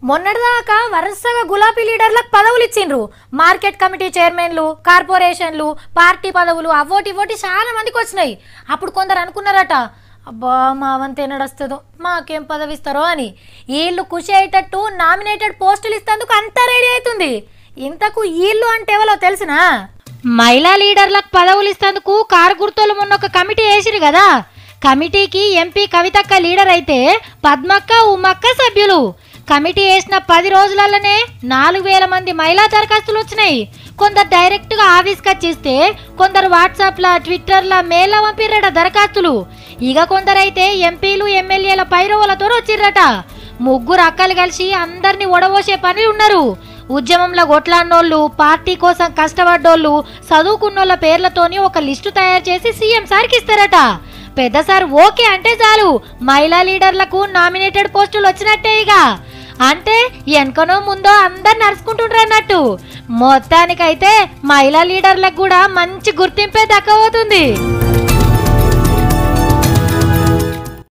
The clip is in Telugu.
మొన్నటిదాకా వరుసగా గులాబీ లీడర్లకు పదవులు ఇచ్చిండ్రు మార్కెట్ కమిటీ చైర్మన్లు కార్పొరేషన్లు పార్టీ పదవులు అవోటి ఇవోటి చాలా మందికి వచ్చినాయి అప్పుడు కొందరు అనుకున్నారట అబ్బా మా వంతు ఎన్నడొస్తుందో మాకేం పదవి ఇస్తారో అని వీళ్ళు ఖుషి అయ్యేటట్టు నామినేటెడ్ పోస్టులు ఇస్తేందుకు అంతా రెడీ అవుతుంది ఇంతకు వీళ్ళు అంటే ఎవరో తెలిసినా మహిళా లీడర్లకు పదవులు ఇస్తేందుకు కారు గుర్తులు మొన్న ఒక కమిటీ వేసిరు కదా కమిటీకి ఎంపీ కవితక్క లీడర్ అయితే పద్మక్క ఉమ్మక్క సభ్యులు కమిటీ వేసిన పది రోజులలోనే నాలుగు వేల మంది మహిళా దరఖాస్తులు వచ్చినాయి కొందరు డైరెక్ట్ గా ఆఫీస్కి వచ్చిస్తే కొందరు వాట్సాప్ల ట్విట్టర్ల మెయిల్ పంపిర్రట దరఖాస్తులు ఇక కొందరైతే ఎంపీలు ఎమ్మెల్యేల పైరవులతో వచ్చిర్రట ముగ్గురు అక్కలు కలిసి అందరినీ ఒడవోసే పని ఉన్నారు ఉద్యమంలో కొట్లాడినోళ్ళు పార్టీ కోసం కష్టపడ్డోళ్ళు చదువుకున్నోళ్ళ పేర్లతోని ఒక లిస్టు తయారు చేసి సీఎం సార్కి ఇస్తారట పెద్ద సార్ ఓకే అంటే చాలు మహిళా లీడర్లకు నామినేటెడ్ పోస్టులు వచ్చినట్టే ఇక అంటే వెనకనో ముందో అందరు నడుచుకుంటుండ్రు అన్నట్టు మొత్తానికైతే మహిళా లీడర్లకు కూడా మంచి గుర్తింపే దక్కబోతుంది